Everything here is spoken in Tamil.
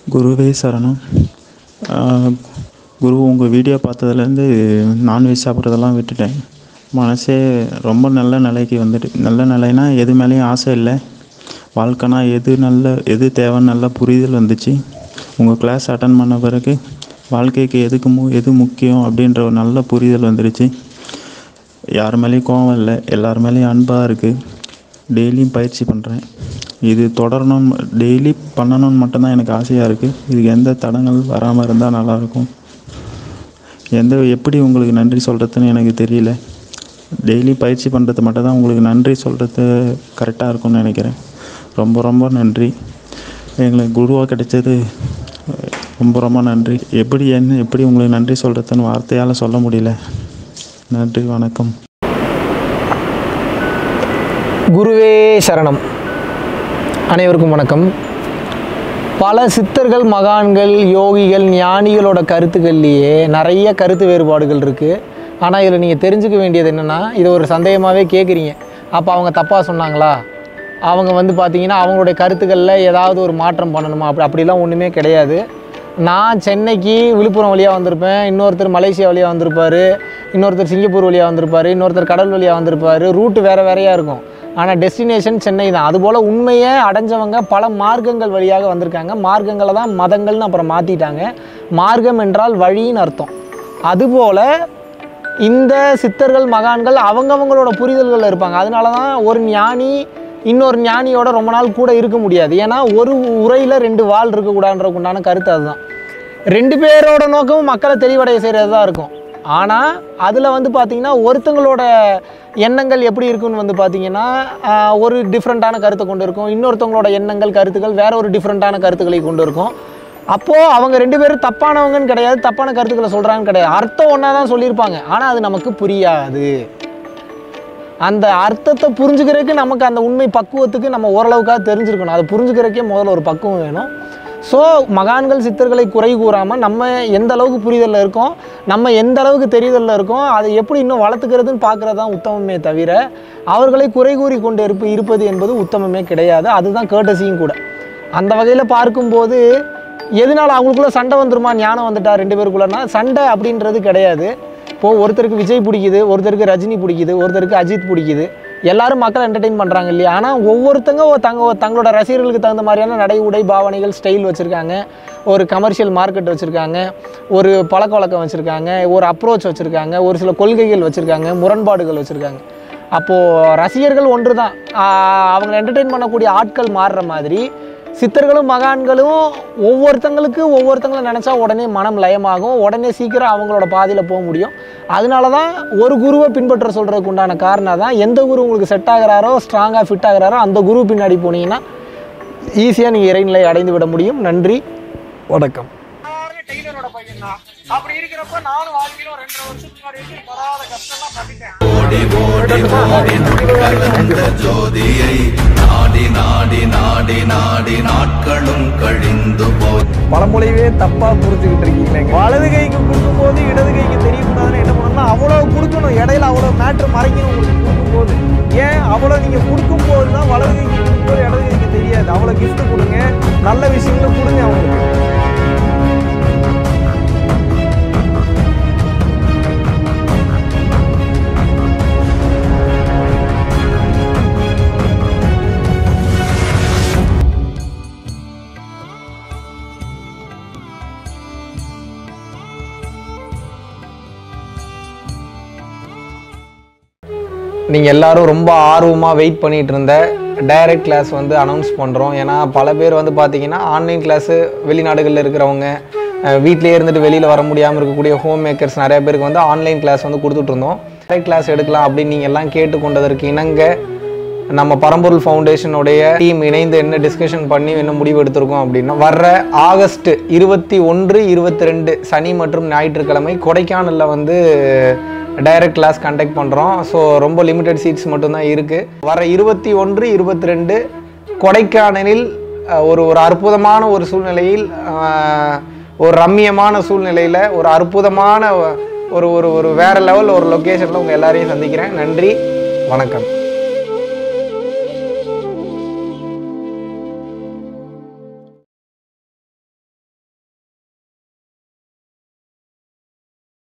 குருவே சரணம் ஆஹ் குரு உங்கள் வீடியோ பார்த்ததுலேருந்து நான்வெஜ் சாப்பிட்றதெல்லாம் விட்டுட்டேன் மனசே ரொம்ப நல்ல நிலைக்கு வந்துட்டு நல்ல நிலைனா எது மேலேயும் ஆசை இல்லை வாழ்க்கைனா எது நல்ல எது தேவைன்னு நல்ல புரிதல் வந்துச்சு உங்கள் கிளாஸ் அட்டன் பண்ண பிறகு வாழ்க்கைக்கு எதுக்கு மு எது முக்கியம் அப்படின்ற ஒரு நல்ல புரிதல் வந்துடுச்சு யார் மேலேயும் கோவம் இல்லை எல்லார் மேலேயும் அன்பாக இருக்குது டெய்லியும் பயிற்சி பண்ணுறேன் இது தொடரணும் டெய்லி பண்ணணும்னு மட்டும்தான் எனக்கு ஆசையாக இருக்குது இதுக்கு எந்த தடங்கள் வராமல் இருந்தால் நல்லாயிருக்கும் எந்த எப்படி உங்களுக்கு நன்றி சொல்கிறதுன்னு எனக்கு தெரியல டெய்லி பயிற்சி பண்ணுறது மட்டும் தான் உங்களுக்கு நன்றி சொல்கிறது கரெக்டாக இருக்கும்னு நினைக்கிறேன் ரொம்ப ரொம்ப நன்றி எங்களுக்கு குருவாக கிடைச்சது ரொம்ப ரொம்ப நன்றி எப்படி என்ன எப்படி உங்களுக்கு நன்றி சொல்கிறதுன்னு வார்த்தையால் சொல்ல முடியல நன்றி வணக்கம் குருவே சரணம் அனைவருக்கும் வணக்கம் பல சித்தர்கள் மகான்கள் யோகிகள் ஞானிகளோட கருத்துக்கள்லேயே நிறைய கருத்து வேறுபாடுகள் இருக்குது ஆனால் இதில் நீங்கள் தெரிஞ்சுக்க வேண்டியது என்னென்னா இதை ஒரு சந்தேகமாகவே கேட்குறீங்க அப்போ அவங்க தப்பாக சொன்னாங்களா அவங்க வந்து பார்த்தீங்கன்னா அவங்களுடைய கருத்துக்களில் ஏதாவது ஒரு மாற்றம் பண்ணணுமா அப்படி அப்படிலாம் ஒன்றுமே கிடையாது நான் சென்னைக்கு விழுப்புரம் வழியாக வந்திருப்பேன் இன்னொருத்தர் மலேசியா வழியாக வந்திருப்பார் இன்னொருத்தர் சிங்கப்பூர் வழியாக வந்திருப்பார் இன்னொருத்தர் கடல் வழியாக வந்திருப்பார் ரூட்டு வேறு வேறையாக இருக்கும் ஆனால் டெஸ்டினேஷன் சென்னை தான் அதுபோல் உண்மையை அடைஞ்சவங்க பல மார்க்கங்கள் வழியாக வந்திருக்காங்க மார்க்கங்களை தான் மதங்கள்னு அப்புறம் மாற்றிட்டாங்க மார்க்கம் என்றால் வழின்னு அர்த்தம் அதுபோல் இந்த சித்தர்கள் மகான்கள் அவங்கவங்களோட புரிதல்கள் இருப்பாங்க அதனால தான் ஒரு ஞானி இன்னொரு ஞானியோட ரொம்ப நாள் கூட இருக்க முடியாது ஏன்னா ஒரு உரையில் ரெண்டு வாள் இருக்கக்கூடாதுன்றதுக்கு உண்டான கருத்து அதுதான் ரெண்டு பேரோட நோக்கமும் மக்களை தெளிவடைய செய்கிறது தான் இருக்கும் ஆனால் அதில் வந்து பார்த்திங்கன்னா ஒருத்தங்களோட எண்ணங்கள் எப்படி இருக்குன்னு வந்து பார்த்திங்கன்னா ஆஹ், ஒரு டிஃப்ரெண்ட்டான கருத்தை கொண்டு இருக்கும் இன்னொருத்தவங்களோட எண்ணங்கள் கருத்துக்கள் வேற ஒரு டிஃப்ரெண்ட்டான கருத்துக்களை கொண்டு இருக்கும் அப்போது அவங்க ரெண்டு பேரும் தப்பானவங்கன்னு கிடையாது தப்பான கருத்துக்களை சொல்கிறாங்கன்னு கிடையாது அர்த்தம் ஒன்றா தான் சொல்லியிருப்பாங்க ஆனால் அது நமக்கு புரியாது அந்த அர்த்தத்தை புரிஞ்சுக்கிறதுக்கு நமக்கு அந்த உண்மை பக்குவத்துக்கு நம்ம ஓரளவுக்காக தெரிஞ்சிருக்கணும் அதை புரிஞ்சுக்கிறதுக்கே முதல்ல ஒரு பக்குவம் வேணும் ஸோ மகான்கள் சித்தர்களை குறை கூறாமல் நம்ம எந்த அளவுக்கு புரிதலில் இருக்கோம் நம்ம எந்த அளவுக்கு தெரிதலில் இருக்கோம் அதை எப்படி இன்னும் வளர்த்துக்கிறதுன்னு பார்க்குறது தான் உத்தமமே தவிர அவர்களை குறை கூறி கொண்டு இருப்பு இருப்பது என்பது உத்தமமே கிடையாது அதுதான் கேட்டசியும் கூட அந்த வகையில் பார்க்கும்போது எதனால் அவங்களுக்குள்ள சண்டை வந்துருமா ஞானம் வந்துட்டா ரெண்டு பேருக்குள்ளனா சண்டை அப்படின்றது கிடையாது இப்போது ஒருத்தருக்கு விஜய் பிடிக்குது ஒருத்தருக்கு ரஜினி பிடிக்குது ஒருத்தருக்கு அஜித் பிடிக்குது எல்லாரும் மக்கள் என்டர்டெயின் பண்ணுறாங்க இல்லையா ஆனால் ஒவ்வொருத்தங்க ஒரு தங்க தங்களோட ரசிகர்களுக்கு தகுந்த மாதிரியான நடை உடை பாவனைகள் ஸ்டைல் வச்சுருக்காங்க ஒரு கமர்ஷியல் மார்க்கெட் வச்சுருக்காங்க ஒரு பழக்க வழக்கம் வச்சுருக்காங்க ஒரு அப்ரோச் வச்சுருக்காங்க ஒரு சில கொள்கைகள் வச்சுருக்காங்க முரண்பாடுகள் வச்சுருக்காங்க அப்போது ரசிகர்கள் ஒன்று தான் அவங்க என்டர்டெயின் பண்ணக்கூடிய ஆட்கள் மாறுற மாதிரி சித்தர்களும் மகான்களும் ஒவ்வொருத்தங்களுக்கு ஒவ்வொருத்தங்களை நினச்சா உடனே மனம் லயமாகும் உடனே சீக்கிரம் அவங்களோட பாதையில் போக முடியும் அதனால தான் ஒரு குருவை பின்பற்ற சொல்கிறதுக்கு உண்டான காரணம் தான் எந்த குரு உங்களுக்கு செட் ஆகுறாரோ ஸ்ட்ராங்காக ஃபிட் ஆகுறாரோ அந்த குரு பின்னாடி போனீங்கன்னா ஈஸியாக நீங்கள் இறைநிலை அடைந்து விட முடியும் நன்றி வணக்கம் சாதாரண டெய்லரோட பையன் தான் அப்படி இருக்கிறப்ப நானும் வாழ்க்கையில ஒரு ரெண்டரை வருஷத்துக்கு முன்னாடி வரைக்கும் படாத கஷ்டம்லாம் பண்ணிட்டேன் ஜோதியை நாடி நாடி நாடி நாடி நாட்களும் கழிந்து போய் பழமொழியவே தப்பாக புரிஞ்சுக்கிட்டு இருக்கீங்க வலது கைக்கு கொடுக்கும்போது இடது கைக்கு தெரியக்கூடாதுன்னு என்ன பண்ணணும்னா அவ்வளோ கொடுக்கணும் இடையில அவ்வளோ மேட்ரு மறைக்கணும் உங்களுக்கு கொடுக்கும்போது ஏன் அவ்வளோ நீங்கள் கொடுக்கும்போது தான் வலது கைக்கு கொடுக்கும்போது இடது கைக்கு தெரியாது அவ்வளோ gift கொடுங்க நல்ல விஷயங்களை கொடுங்க அவங்களுக்கு நீங்கள் எல்லாரும் ரொம்ப ஆர்வமாக வெயிட் பண்ணிட்டு இருந்த டைரக்ட் கிளாஸ் வந்து அனௌன்ஸ் பண்ணுறோம் ஏன்னா பல பேர் வந்து பார்த்தீங்கன்னா ஆன்லைன் கிளாஸு வெளிநாடுகளில் இருக்கிறவங்க அஹ், வீட்டிலேயே இருந்துட்டு வெளியில் வர முடியாமல் இருக்கக்கூடிய ஹோம் மேக்கர்ஸ் நிறைய பேருக்கு வந்து ஆன்லைன் கிளாஸ் வந்து கொடுத்துட்டு இருந்தோம் டைரக்ட் கிளாஸ் எடுக்கலாம் அப்படின்னு நீங்கள் எல்லாம் கேட்டுக்கொண்டதற்கு இணங்க நம்ம பரம்பொருள் ஃபவுண்டேஷனுடைய டீம் இணைந்து என்ன டிஸ்கஷன் பண்ணி என்ன முடிவு எடுத்திருக்கோம் அப்படின்னா வர்ற ஆகஸ்ட் இருபத்தி ஒன்று இருபத்தி ரெண்டு சனி மற்றும் ஞாயிற்றுக்கிழமை கொடைக்கானலில் வந்து டைரக்ட் கிளாஸ் கண்டக்ட் பண்ணுறோம் ஸோ ரொம்ப லிமிட்டட் சீட்ஸ் மட்டும்தான் இருக்குது வர இருபத்தி ஒன்று இருபத்தி ரெண்டு கொடைக்கானலில் அஹ், ஒரு ஒரு அற்புதமான ஒரு சூழ்நிலையில் அஹ், ஒரு ரம்மியமான சூழ்நிலையில் ஒரு அற்புதமான ஒரு ஒரு ஒரு வேற லெவல் ஒரு லொக்கேஷனில் உங்கள் எல்லாரையும் சந்திக்கிறேன் நன்றி வணக்கம்